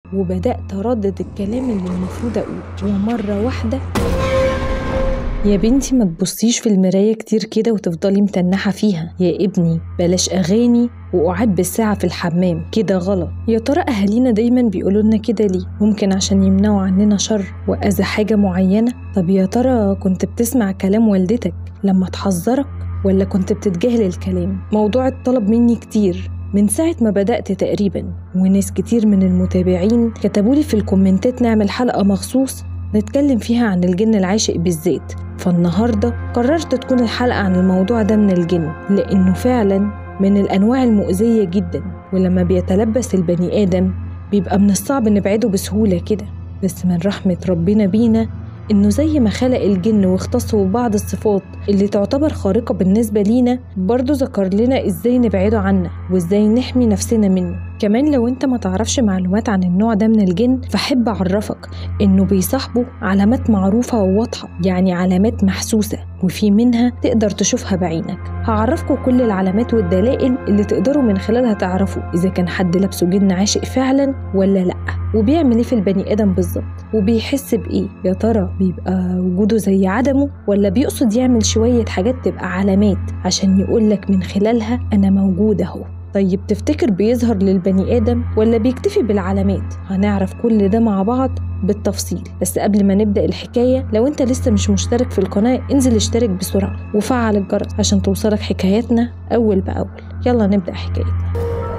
وبدأت أردد الكلام اللي المفروض أقوله ومرة واحدة يا بنتي ما تبصيش في المراية كتير كده وتفضلي متنحة فيها يا ابني بلاش أغاني وقعد بالساعة في الحمام كده غلط يا ترى أهالينا دايما بيقولوا لنا كده ليه ممكن عشان يمنعوا عننا شر وأذى حاجة معينة طب يا ترى كنت بتسمع كلام والدتك لما تحذرك ولا كنت بتتجاهل الكلام موضوع الطلب مني كتير من ساعة ما بدأت تقريبا وناس كتير من المتابعين كتبولي في الكومنتات نعمل حلقة مخصوص نتكلم فيها عن الجن العاشق بالذات فالنهاردة قررت تكون الحلقة عن الموضوع ده من الجن لأنه فعلا من الأنواع المؤذية جدا ولما بيتلبس البني آدم بيبقى من الصعب نبعده بسهولة كده بس من رحمة ربنا بينا إنه زي ما خلق الجن واختصه ببعض الصفات اللي تعتبر خارقة بالنسبة لينا برضه ذكر لنا إزاي نبعده عنا وإزاي نحمي نفسنا منه كمان لو انت ما تعرفش معلومات عن النوع ده من الجن فحب اعرفك انه بيصاحبه علامات معروفة وواضحة يعني علامات محسوسة وفي منها تقدر تشوفها بعينك هعرفكم كل العلامات والدلائل اللي تقدروا من خلالها تعرفوا اذا كان حد لابسه جن عاشق فعلا ولا لا وبيعمل ايه في البني ادم بالظبط وبيحس بايه يا ترى بيبقى وجوده زي عدمه ولا بيقصد يعمل شوية حاجات تبقى علامات عشان يقولك من خلالها انا موجود اهو طيب تفتكر بيظهر للبني آدم ولا بيكتفي بالعلامات؟ هنعرف كل ده مع بعض بالتفصيل بس قبل ما نبدأ الحكاية لو انت لسه مش مشترك في القناة انزل اشترك بسرعة وفعل الجرس عشان توصلك حكاياتنا أول بأول يلا نبدأ حكايتنا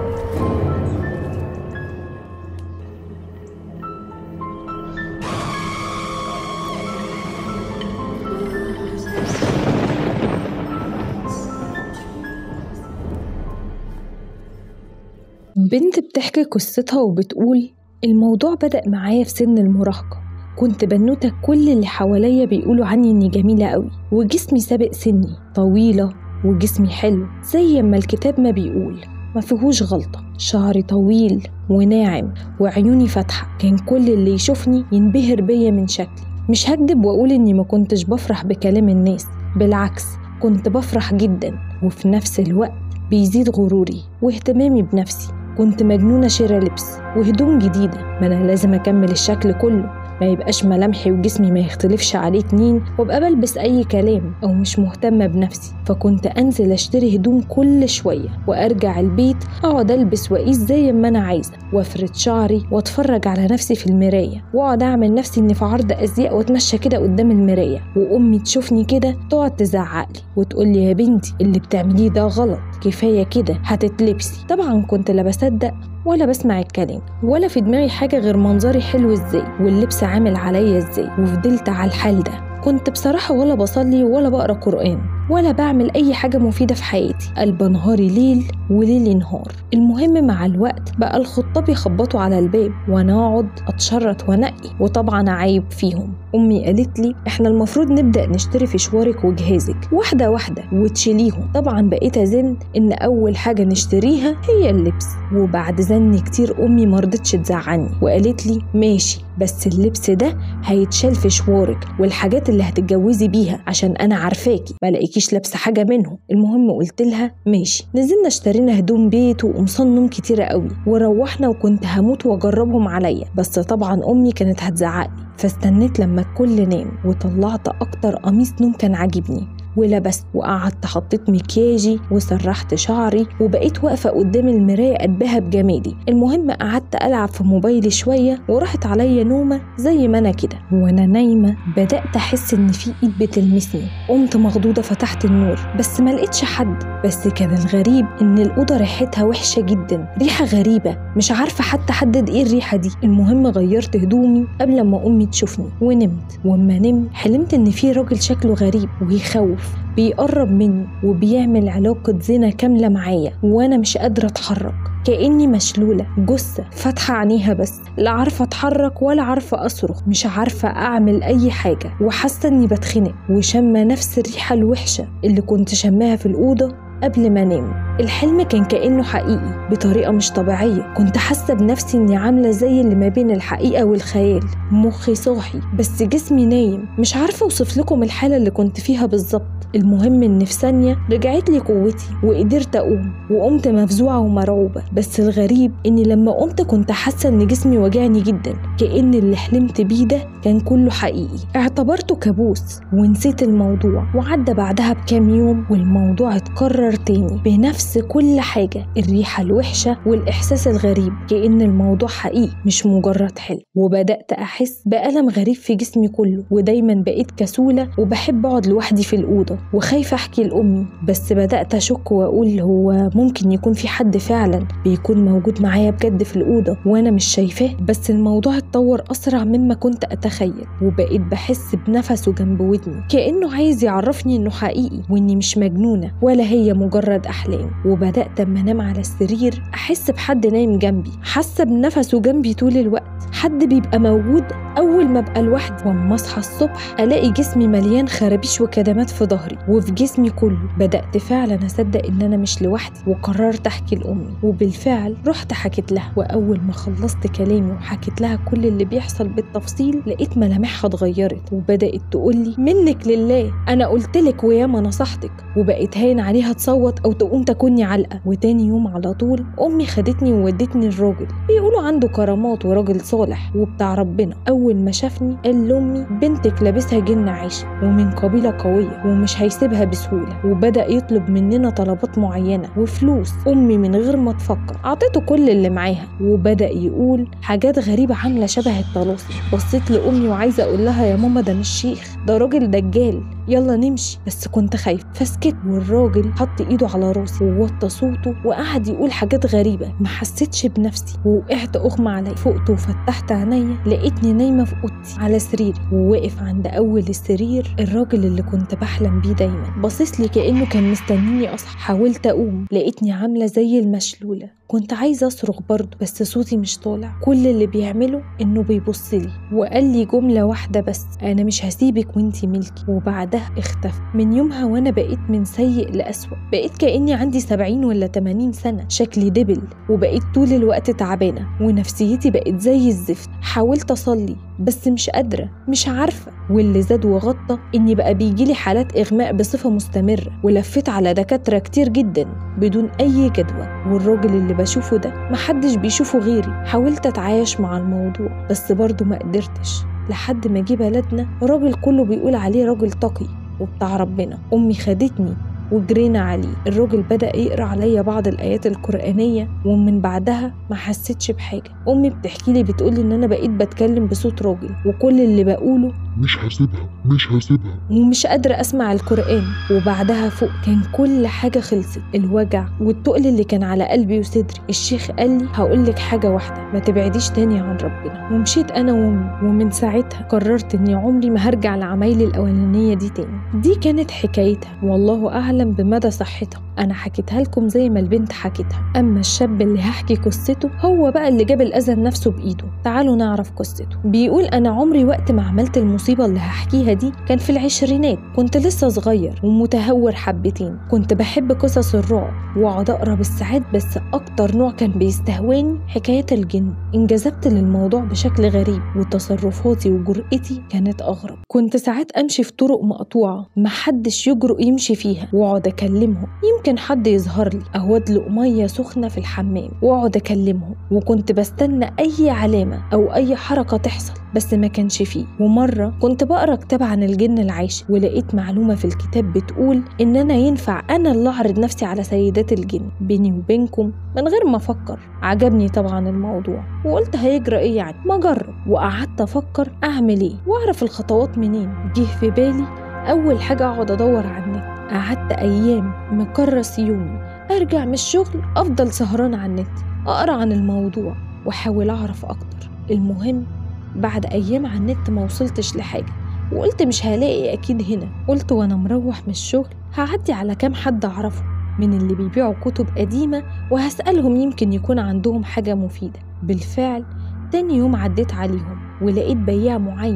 بنت بتحكي قصتها وبتقول الموضوع بدأ معايا في سن المراهقة كنت بنوتة كل اللي حواليا بيقولوا عني إني جميلة قوي وجسمي سابق سني طويلة وجسمي حلو زي ما الكتاب ما بيقول ما فيهوش غلطة شعري طويل وناعم وعيوني فاتحة كان كل اللي يشوفني ينبهر بيا من شكلي مش هكدب وأقول إني ما كنتش بفرح بكلام الناس بالعكس كنت بفرح جدا وفي نفس الوقت بيزيد غروري واهتمامي بنفسي كنت مجنونة شراء لبس وهدوم جديدة ما أنا لازم أكمل الشكل كله ما يبقاش ملامحي وجسمي ما يختلفش عليه اتنين وابقى بلبس اي كلام او مش مهتمه بنفسي فكنت انزل اشتري هدوم كل شويه وارجع البيت اقعد البس واقيس زي ما انا عايزه وافرد شعري واتفرج على نفسي في المرايه واقعد اعمل نفسي اني في عرض ازياء واتمشى كده قدام المرايه وامي تشوفني كده تقعد تزعقلي وتقول لي يا بنتي اللي بتعمليه ده غلط كفايه كده هتتلبسي طبعا كنت لا بصدق ولا بسمع الكلام ولا في دماغي حاجة غير منظري حلو ازاي واللبس عامل عليا ازاي وفضلت على الحال ده كنت بصراحة ولا بصلي ولا بقرا قرآن ولا بعمل أي حاجة مفيدة في حياتي قلب نهاري ليل وليلي نهار المهم مع الوقت بقى الخطاب يخبطوا على الباب وأنا أقعد أتشرط وأنقي وطبعا أعيب فيهم أمي قالت لي إحنا المفروض نبدأ نشتري فشوارك وجهازك واحدة واحدة وتشيليهم طبعا بقيت أزن إن أول حاجة نشتريها هي اللبس وبعد زن كتير أمي مرضتش تزعلني وقالت لي ماشي بس اللبس ده هيتشال في شوارك والحاجات اللي هتتجوزي بيها عشان أنا عارفاكي ملاقيكيش لابسة حاجة منهم المهم قلت لها ماشي نزلنا اشترينا هدوم بيت وقمصان نوم كتيرة قوي وروحنا وكنت هموت واجربهم عليا بس طبعا أمي كانت هتزعقلي فاستنيت لما الكل نام وطلعت أكتر قميص نوم كان عاجبني ولبست وقعدت حطيت مكياجي وسرحت شعري وبقيت واقفة قدام المراية قدها بجمالي المهم قعدت ألعب في موبايلي شوية وراحت عليا نومة زي ما أنا كده وأنا نايمة بدأت أحس إن في إيد بتلمسني قمت مخضوضة فتحت النور بس ما لقيتش حد بس كان الغريب إن الأوضة ريحتها وحشة جدا ريحة غريبة مش عارفة حتى أحدد إيه الريحة دي المهم غيرت هدومي قبل ما أمي تشوفني ونمت وأما نمت حلمت إن في راجل شكله غريب ويخوف بيقرب مني وبيعمل علاقة زنا كاملة معايا وأنا مش قادرة أتحرك كأني مشلولة جثة فاتحة عينيها بس لا عارفة أتحرك ولا عارفة أصرخ مش عارفة أعمل أي حاجة وحاسة إني بتخنق وشامة نفس الريحة الوحشة اللي كنت شماها في الأوضة قبل ما انام الحلم كان كأنه حقيقي بطريقة مش طبيعية كنت حاسة بنفسي إني عاملة زي اللي ما بين الحقيقة والخيال مخي صاحي بس جسمي نايم مش عارفة أوصف لكم الحالة اللي كنت فيها بالظبط المهم إن في ثانية رجعت لي قوتي وقدرت أقوم وقمت مفزوعة ومرعوبة بس الغريب إني لما قمت كنت حاسة إن جسمي وجعني جدا كأن اللي حلمت بيه ده كان كله حقيقي اعتبرته كابوس ونسيت الموضوع وعدى بعدها بكام يوم والموضوع اتكرر تاني بنفس كل حاجة الريحة الوحشة والإحساس الغريب كأن الموضوع حقيقي مش مجرد حلم وبدأت أحس بألم غريب في جسمي كله ودايما بقيت كسولة وبحب أقعد لوحدي في الأوضة وخايفة أحكي لأمي بس بدأت أشك وأقول هو ممكن يكون في حد فعلا بيكون موجود معايا بجد في الأوضة وأنا مش شايفاه بس الموضوع اتطور أسرع مما كنت أتخيل وبقيت بحس بنفسه جنب ودني كأنه عايز يعرفني إنه حقيقي وإني مش مجنونة ولا هي مجرد أحلام وبدأت أما أنام على السرير أحس بحد نايم جنبي حاسة بنفسه جنبي طول الوقت حد بيبقى موجود أول ما أبقى لوحدي وأما أصحى الصبح ألاقي جسمي مليان خرابيش وكدمات في ظهري وفي جسمي كله بدأت فعلا أصدق إن أنا مش لوحدي وقررت أحكي لأمي وبالفعل رحت حكيت لها وأول ما خلصت كلامي وحكيت لها كل اللي بيحصل بالتفصيل لقيت ملامحها اتغيرت وبدأت تقولي منك لله أنا قلتلك وياما نصحتك وبقيت هاين عليها تصوت أو تقوم تاكلني علقة وتاني يوم على طول أمي خدتني وودتني الراجل بيقولوا عنده كرامات وراجل صالح وبتاع ربنا أول ما شافني قال لأمي بنتك لابسها جن عايشة ومن قبيلة قوية ومش هيسيبها بسهولة وبدأ يطلب مننا طلبات معينة وفلوس أمي من غير ما تفكر أعطيته كل اللي معاها وبدأ يقول حاجات غريبة عاملة شبه الطلاسم بصيت لأمي وعايزة أقول لها يا ماما ده مش شيخ ده راجل دجال يلا نمشي بس كنت خايفة فسكت والراجل حط ايده على راسي ووطى صوته وقعد يقول حاجات غريبة ما حسيتش بنفسي ووقعت اغمى علي فقت وفتحت عينيا لقيتني نايمة في اوضتي على سريري وواقف عند اول السرير الراجل اللي كنت بحلم بيه دايما باصص لي كانه كان مستنيني اصحى حاولت اقوم لقيتني عاملة زي المشلولة كنت عايزة أصرخ برضه بس صوتي مش طالع كل اللي بيعمله إنه بيبص لي وقال لي جملة واحدة بس أنا مش هسيبك وانتي ملكي وبعدها اختفى من يومها وأنا بقيت من سيء لأسوأ بقيت كأني عندي سبعين ولا تمانين سنة شكلي دبل وبقيت طول الوقت تعبانة ونفسيتي بقت زي الزفت حاولت أصلي بس مش قادرة مش عارفة واللي زاد وغطى إني بقى بيجيلي حالات إغماء بصفة مستمرة ولفيت على دكاترة كتير جدا بدون أي جدوى والراجل اللي بشوفه ده محدش بيشوفه غيري حاولت أتعايش مع الموضوع بس برضه ما قدرتش لحد ما جه بلدنا راجل كله بيقول عليه راجل تقي وبتاع ربنا أمي خدتني وجرينا عليه الراجل بدأ يقرأ عليا بعض الآيات القرآنية ومن بعدها ما حسيتش بحاجة أمي بتحكي لي بتقولي إن أنا بقيت بتكلم بصوت راجل وكل اللي بقوله مش هسيبها مش هسيبها ومش قادرة أسمع القرآن وبعدها فوق كان كل حاجة خلصت الوجع والتقل اللي كان على قلبي وصدري الشيخ قال لي هقولك حاجة واحدة ما تبعديش تاني عن ربنا ومشيت أنا وأمي ومن ساعتها قررت إني عمري ما هرجع لعمايلي الأولانية دي تاني دي كانت حكايتها والله أعلم بمدى صحتها أنا حكيتها لكم زي ما البنت حكيتها أما الشاب اللي هحكي قصته هو بقى اللي جاب الأذى لنفسه بإيده تعالوا نعرف قصته بيقول أنا عمري وقت ما عملت المصيبة اللي هحكيها دي كان في العشرينات كنت لسه صغير ومتهور حبتين كنت بحب قصص الرعب واقعد اقرا بالساعات بس اكتر نوع كان بيستهواني حكايات الجن انجذبت للموضوع بشكل غريب وتصرفاتي وجرأتي كانت اغرب كنت ساعات امشي في طرق مقطوعه محدش يجرؤ يمشي فيها واقعد اكلمهم يمكن حد يظهر لي او ادلق ميه سخنه في الحمام واقعد اكلمهم وكنت بستنى اي علامه او اي حركه تحصل بس ما كانش فيه ومره كنت بقرا كتاب عن الجن العايش ولقيت معلومه في الكتاب بتقول ان انا ينفع انا اللي اعرض نفسي على سيدات الجن بيني وبينكم من غير ما افكر عجبني طبعا الموضوع وقلت هيجرى ايه يعني ما اجرب وقعدت افكر اعمل ايه واعرف الخطوات منين جه في بالي اول حاجه اقعد ادور على النت قعدت ايام مكرس يومي ارجع من الشغل افضل سهران على النت اقرا عن الموضوع واحاول اعرف اكتر المهم بعد ايام على النت ما وصلتش لحاجه وقلت مش هلاقي اكيد هنا قلت وانا مروح من الشغل هعدي على كام حد اعرفه من اللي بيبيعوا كتب قديمه وهسالهم يمكن يكون عندهم حاجه مفيده بالفعل تاني يوم عديت عليهم ولقيت بياع معين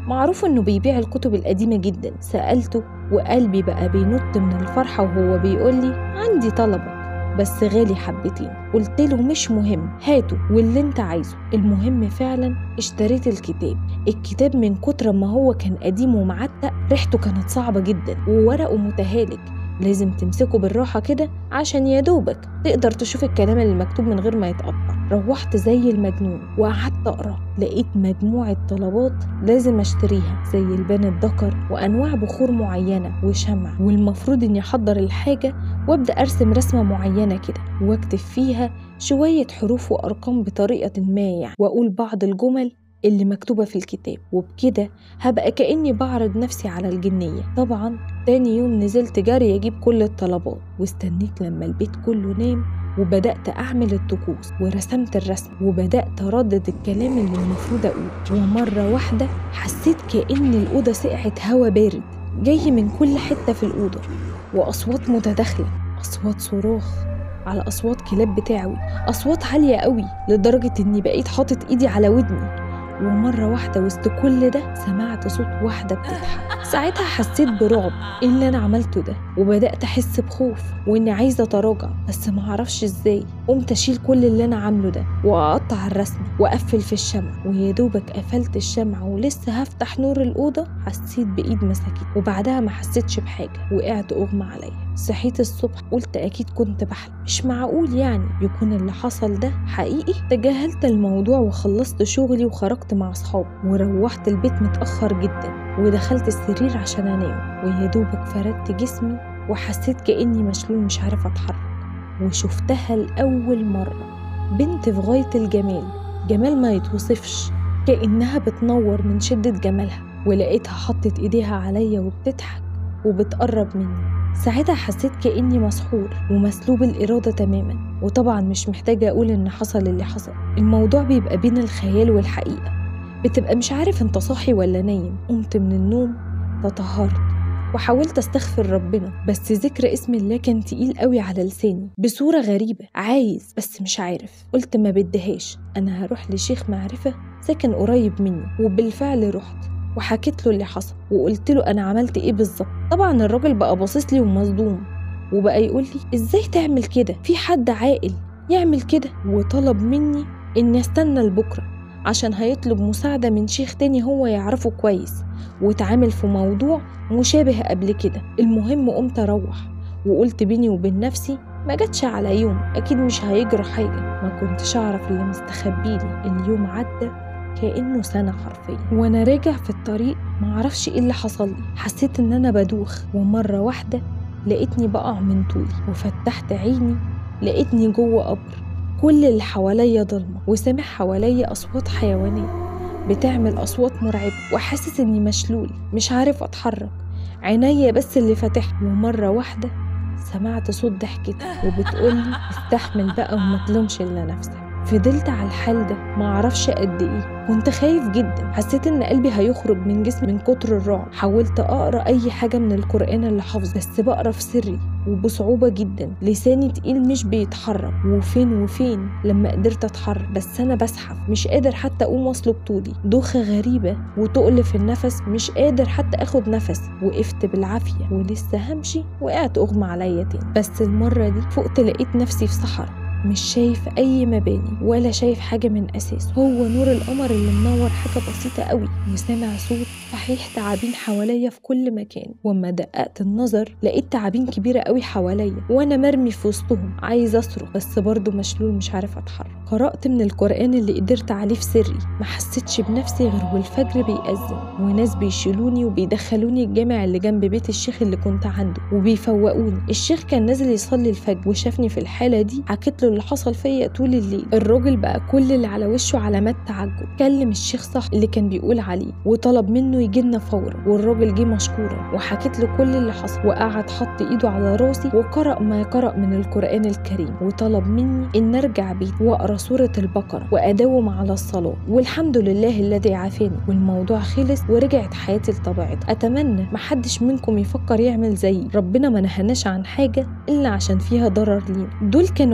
معروف إنه بيبيع الكتب القديمة جدا سألته وقلبي بقى بينط من الفرحة وهو بيقول لي عندي طلبك بس غالي حبتين قلت له مش مهم هاته واللي انت عايزه المهم فعلا اشتريت الكتاب الكتاب من كتر ما هو كان قديم ومعتق ريحته كانت صعبة جدا وورقه متهالك لازم تمسكه بالراحة كده عشان يا دوبك تقدر تشوف الكلام اللي مكتوب من غير ما يتقطع روحت زي المجنون وقعدت أقرأ لقيت مجموعة طلبات لازم أشتريها زي البان الذكر وأنواع بخور معينة وشمع والمفروض إني أحضر الحاجة وأبدأ أرسم رسمة معينة كده وأكتب فيها شوية حروف وأرقام بطريقة ما يعني وأقول بعض الجمل اللي مكتوبة في الكتاب وبكده هبقى كأني بعرض نفسي على الجنية طبعا تاني يوم نزلت جري أجيب كل الطلبات واستنيت لما البيت كله نام وبدأت أعمل الطقوس ورسمت الرسم وبدأت أردد الكلام اللي المفروض أقوله ومرة واحدة حسيت كأن الأوضة سقعت هوا بارد جاي من كل حتة في الأوضة وأصوات متداخلة أصوات صراخ على أصوات كلاب بتاعوي أصوات عالية قوي لدرجة إني بقيت حاطط إيدي على ودني ومرة واحدة وسط كل ده سمعت صوت واحدة بتضحك ساعتها حسيت برعب إيه اللي أنا عملته ده وبدأت أحس بخوف وإني عايزة أتراجع بس معرفش إزاي قمت أشيل كل اللي أنا عامله ده وأقطع الرسم وأقفل في الشمع ويا دوبك قفلت الشمع ولسه هفتح نور الأوضة حسيت بإيد مسكت وبعدها ما حسيتش بحاجة وقعت أغمى عليا صحيت الصبح قلت أكيد كنت بحلم مش معقول يعني يكون اللي حصل ده حقيقي تجاهلت الموضوع وخلصت شغلي وخرجت مع أصحابي وروحت البيت متأخر جدا ودخلت السرير عشان أنام ويا دوبك فردت جسمي وحسيت كأني مشلول مش عارفة أتحرك وشفتها لأول مرة بنت في غاية الجمال جمال ما يتوصفش كأنها بتنور من شدة جمالها ولقيتها حطت إيديها عليا وبتضحك وبتقرب مني ساعتها حسيت كأني مسحور ومسلوب الإرادة تماما وطبعا مش محتاجة أقول إن حصل اللي حصل الموضوع بيبقى بين الخيال والحقيقة بتبقى مش عارف انت صاحي ولا نايم قمت من النوم تطهرت وحاولت استغفر ربنا بس ذكر اسم الله كان تقيل قوي على لساني بصورة غريبة عايز بس مش عارف قلت ما بدهاش انا هروح لشيخ معرفة ساكن قريب مني وبالفعل رحت وحكيت له اللي حصل وقلت له انا عملت ايه بالظبط طبعا الراجل بقى باصص لي ومصدوم وبقى يقول لي ازاي تعمل كده في حد عاقل يعمل كده وطلب مني اني استنى لبكره عشان هيطلب مساعدة من شيخ تاني هو يعرفه كويس واتعامل في موضوع مشابه قبل كده المهم قمت أروح وقلت بيني وبين نفسي ما جاتش على يوم أكيد مش هيجرى حاجة ما كنتش أعرف اللي مستخبيلي اليوم عدى كأنه سنة حرفيا وأنا راجع في الطريق معرفش إيه اللي حصل لي حسيت إن أنا بدوخ ومرة واحدة لقيتني بقع من طولي وفتحت عيني لقيتني جوه قبر كل اللي حواليا ضلمة وسامع حواليا أصوات حيوانية بتعمل أصوات مرعبة وحاسس إني مشلول مش عارف أتحرك عينيا بس اللي فاتحة ومرة واحدة سمعت صوت ضحكتها وبتقولي استحمل بقى وما تلومش إلا نفسك فضلت على الحال ده معرفش قد ايه كنت خايف جدا حسيت ان قلبي هيخرج من جسمي من كتر الرعب حاولت اقرا اي حاجه من القران اللي حافظ بس بقرا في سري وبصعوبة جدا لساني تقيل مش بيتحرك وفين وفين لما قدرت اتحرك بس انا بزحف مش قادر حتى اقوم واصله بطولي دوخة غريبة وتقل في النفس مش قادر حتى اخد نفس وقفت بالعافية ولسه همشي وقعت اغمى عليا تاني بس المرة دي فقت لقيت نفسي في صحراء مش شايف أي مباني ولا شايف حاجة من أساس هو نور القمر اللي منور حاجة بسيطة قوي وسامع صوت صحيح تعابين حواليا في كل مكان وأما دققت النظر لقيت تعابين كبيرة قوي حواليا وأنا مرمي في وسطهم عايز أصرخ بس برضه مشلول مش عارف أتحرك قرأت من القرآن اللي قدرت عليه في سري ما حسيتش بنفسي غير والفجر بيأذن وناس بيشيلوني وبيدخلوني الجامع اللي جنب بيت الشيخ اللي كنت عنده وبيفوقوني الشيخ كان نازل يصلي الفجر وشافني في الحالة دي حكيت له اللي حصل فيا طول الليل الراجل بقى كل اللي على وشه علامات تعجب كلم الشيخ صح اللي كان بيقول عليه وطلب منه يجينا فورا والراجل جه مشكورا وحكيت له كل اللي حصل وقعد حط ايده على راسي وقرأ ما قرأ من القرآن الكريم وطلب مني ان ارجع بيت واقرا سورة البقرة واداوم على الصلاة والحمد لله الذي عافاني والموضوع خلص ورجعت حياتي لطبيعتها اتمنى محدش منكم يفكر يعمل زيي ربنا ما نهناش عن حاجة الا عشان فيها ضرر لينا دول كانوا حكايتين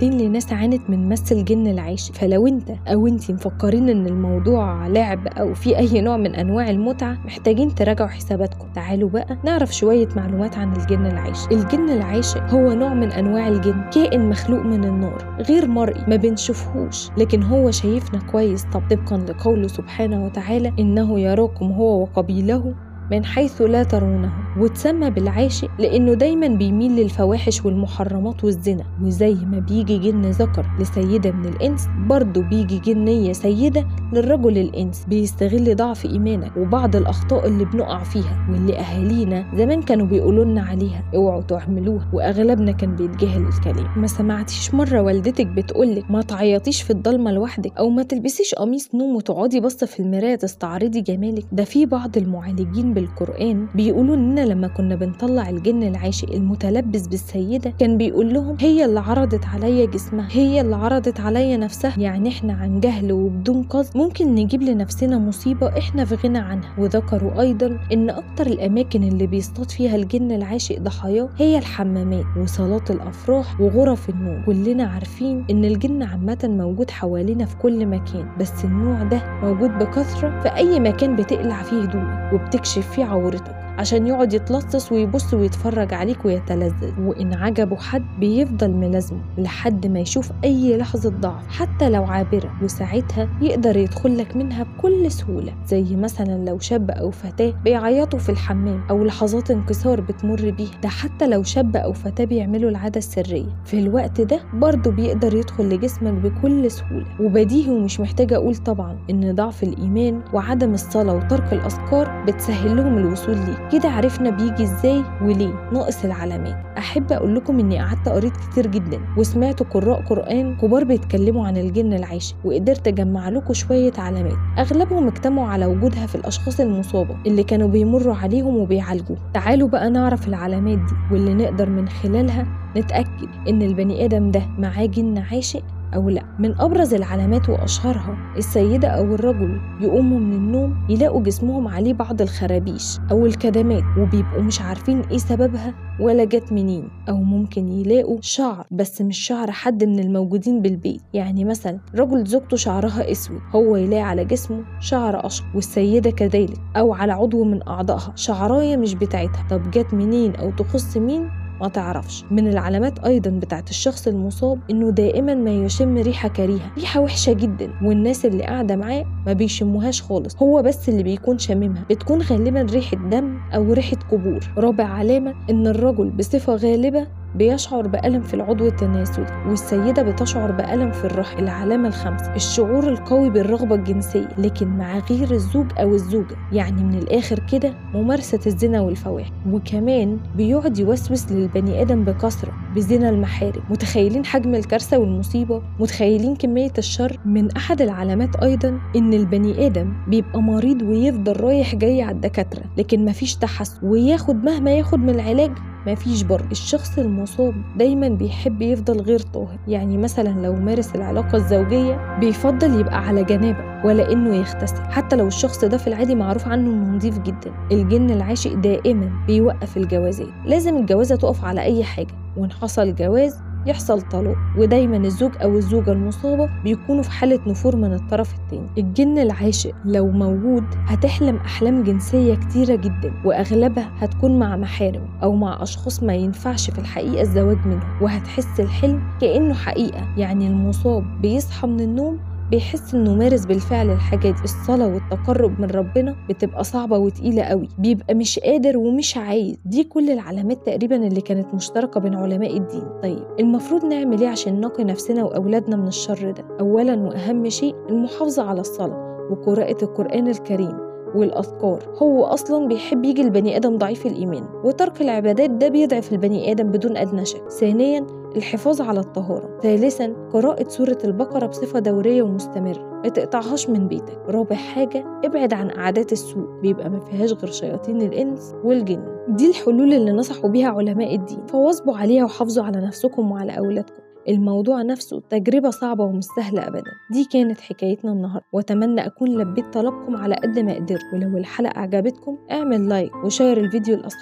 راكبين لناس عانت من مس الجن العاشق فلو انت او انتي مفكرين ان الموضوع لعب او في اي نوع من انواع المتعه محتاجين تراجعوا حساباتكم تعالوا بقى نعرف شويه معلومات عن الجن العاشق الجن العاشق هو نوع من انواع الجن كائن مخلوق من النار غير مرئي ما بنشوفهوش لكن هو شايفنا كويس طب طبقا لقوله سبحانه وتعالى انه يراكم هو وقبيله من حيث لا ترونه وتسمى بالعاشق لأنه دايما بيميل للفواحش والمحرمات والزنا وزي ما بيجي جن ذكر لسيدة من الإنس برضه بيجي جنية سيدة للرجل الإنس بيستغل ضعف إيمانك وبعض الأخطاء اللي بنقع فيها واللي أهالينا زمان كانوا بيقولوا لنا عليها اوعوا تعملوها وأغلبنا كان بيتجاهل الكلام ما سمعتيش مرة والدتك بتقولك ما تعيطيش في الضلمة لوحدك أو ما تلبسيش قميص نوم وتقعدي بس في المراية تستعرضي جمالك ده في بعض المعالجين بالقرآن بيقولوا إننا لما كنا بنطلع الجن العاشق المتلبس بالسيدة كان بيقول لهم هي اللي عرضت عليا جسمها هي اللي عرضت عليا نفسها يعني إحنا عن جهل وبدون قصد ممكن نجيب لنفسنا مصيبة إحنا في غنى عنها وذكروا أيضا إن أكتر الأماكن اللي بيصطاد فيها الجن العاشق ضحاياه هي الحمامات وصالات الأفراح وغرف النوم كلنا عارفين إن الجن عامة موجود حوالينا في كل مكان بس النوع ده موجود بكثرة في أي مكان بتقلع فيه هدومك وبتكشف فيه عورتك عشان يقعد يتلصص ويبص ويتفرج عليك ويتلذذ وإن عجبه حد بيفضل ملازمه لحد ما يشوف أي لحظة ضعف حتى لو عابرة وساعتها يقدر يدخل لك منها بكل سهولة زي مثلا لو شاب أو فتاة بيعيطوا في الحمام أو لحظات انكسار بتمر بيها ده حتى لو شاب أو فتاة بيعملوا العادة السرية في الوقت ده برضه بيقدر يدخل لجسمك بكل سهولة وبديهي ومش محتاجة أقول طبعا إن ضعف الإيمان وعدم الصلاة وترك الأذكار بتسهل لهم الوصول ليه كده عرفنا بيجي ازاي وليه ناقص العلامات احب اقول لكم اني قعدت قريت كتير جدا وسمعت قراء قران كبار بيتكلموا عن الجن العاشق وقدرت اجمع لكم شويه علامات اغلبهم اجتمعوا على وجودها في الاشخاص المصابه اللي كانوا بيمروا عليهم وبيعالجوه تعالوا بقى نعرف العلامات دي واللي نقدر من خلالها نتاكد ان البني ادم ده معاه جن عاشق أو لا من أبرز العلامات وأشهرها السيدة أو الرجل يقوموا من النوم يلاقوا جسمهم عليه بعض الخرابيش أو الكدمات وبيبقوا مش عارفين إيه سببها ولا جت منين أو ممكن يلاقوا شعر بس مش شعر حد من الموجودين بالبيت يعني مثلا رجل زوجته شعرها أسود هو يلاقي على جسمه شعر أشقر والسيدة كذلك أو على عضو من أعضائها شعراية مش بتاعتها طب جت منين أو تخص مين ما تعرفش من العلامات ايضا بتاعت الشخص المصاب انه دائما ما يشم ريحه كريهه ريحه وحشه جدا والناس اللي قاعده معاه ما بيشموهاش خالص هو بس اللي بيكون شاممها بتكون غالبا ريحه دم او ريحه قبور رابع علامه ان الرجل بصفه غالبه بيشعر بألم في العضو التناسلي والسيدة بتشعر بألم في الرحم العلامة الخامسة الشعور القوي بالرغبة الجنسية لكن مع غير الزوج أو الزوجة يعني من الآخر كده ممارسة الزنا والفواحش وكمان بيقعد يوسوس للبني آدم بكثرة بزنا المحارم متخيلين حجم الكارثة والمصيبة متخيلين كمية الشر من أحد العلامات أيضا إن البني آدم بيبقى مريض ويفضل رايح جاي على الدكاترة لكن مفيش تحسن وياخد مهما ياخد من العلاج مفيش برد الشخص المصاب دايما بيحب يفضل غير طاهر يعني مثلا لو مارس العلاقة الزوجية بيفضل يبقى على جنابة ولا انه يغتسل حتى لو الشخص ده في العادي معروف عنه انه نظيف جدا الجن العاشق دائما بيوقف الجوازات لازم الجوازة تقف على اي حاجة وان حصل جواز يحصل طلاق ودايما الزوج او الزوجه المصابه بيكونوا في حاله نفور من الطرف التاني الجن العاشق لو موجود هتحلم احلام جنسيه كتيره جدا واغلبها هتكون مع محارم او مع اشخاص ما ينفعش في الحقيقه الزواج منهم وهتحس الحلم كانه حقيقه يعني المصاب بيصحى من النوم بيحس انه مارس بالفعل الحاجة دي الصلاة والتقرب من ربنا بتبقى صعبة وتقيلة قوي بيبقى مش قادر ومش عايز دي كل العلامات تقريبا اللي كانت مشتركة بين علماء الدين طيب المفروض نعمل ايه عشان نقي نفسنا واولادنا من الشر ده اولا واهم شيء المحافظة على الصلاة وقراءة القرآن الكريم والأذكار هو أصلا بيحب يجي البني آدم ضعيف الإيمان وترك العبادات ده بيضعف البني آدم بدون أدنى شك ثانيا الحفاظ على الطهارة ثالثا قراءة سورة البقرة بصفة دورية ومستمرة ما تقطعهاش من بيتك رابع حاجة ابعد عن قعدات السوق بيبقى ما فيهاش غير شياطين الإنس والجن دي الحلول اللي نصحوا بيها علماء الدين فواظبوا عليها وحافظوا على نفسكم وعلى أولادكم الموضوع نفسه تجربة صعبة ومش سهلة أبدا دي كانت حكايتنا النهاردة وأتمنى أكون لبيت طلبكم على قد ما قدرت ولو الحلقة عجبتكم اعمل لايك وشير الفيديو لأصحابك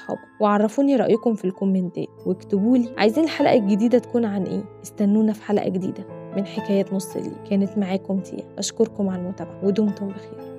وعرفوني رأيكم في الكومنتات واكتبوا لي عايزين الحلقة الجديدة تكون عن ايه استنونا في حلقة جديدة من حكاية نص الليل كانت معاكم تيا أشكركم على المتابعة ودمتم بخير